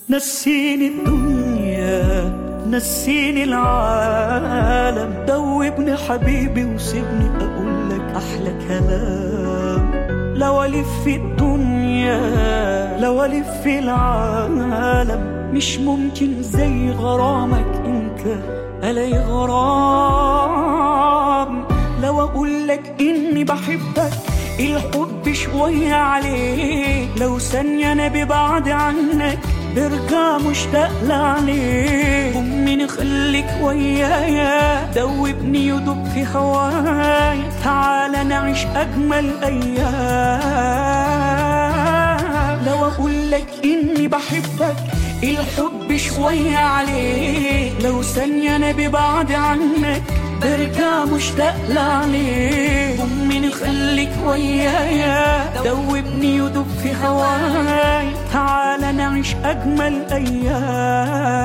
نسيني الدنيا نسيني العالم دوبني حبيبي وسيبني اقول لك احلى كلام لو الف في الدنيا لو الف في العالم مش ممكن زي غرامك انت الاقي غرام لو اقول لك اني بحبك الحب شوية عليك لو ثانية انا ببعد عنك برجع مشتاق لعليك أمي خليك ويايا دوبني يدوب في هوايا تعال نعيش أجمل أيام لو أقول لك إني بحبك الحب شوية عليك لو ثانية أنا ببعد عنك برجع مشتاق لعليك أمي خليك ويايا دوبني يدوب في هواي تعال نعيش أجمل أيام